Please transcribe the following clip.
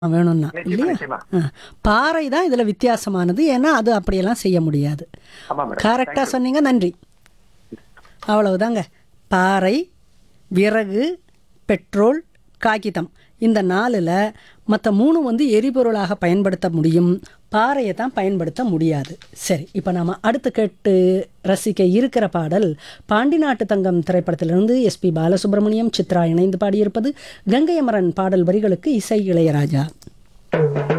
வேணும்னா நிச்சயமா, இல்லையா நிச்சயமா. ஆ. பாறை தான் இதில் வித்தியாசமானது ஏன்னா அது அப்படியெல்லாம் செய்ய முடியாது ஆமா மேடம் கரெக்டாக சொன்னீங்க நன்றி அவ்வளவுதாங்க பாறை விறகு பெட்ரோல் காகிதம் இந்த நாலில் மற்ற மூணு வந்து எரிபொருளாக பயன்படுத்த முடியும் பாறையை தான் பயன்படுத்த முடியாது சரி இப்போ நாம் அடுத்து கேட்டு ரசிக்க இருக்கிற பாடல் பாண்டி நாட்டு தங்கம் திரைப்படத்திலிருந்து எஸ்பி பாலசுப்ரமணியம் சித்ரா இணைந்து பாடியிருப்பது கங்கை அமரன் பாடல் வரிகளுக்கு இசை இளையராஜா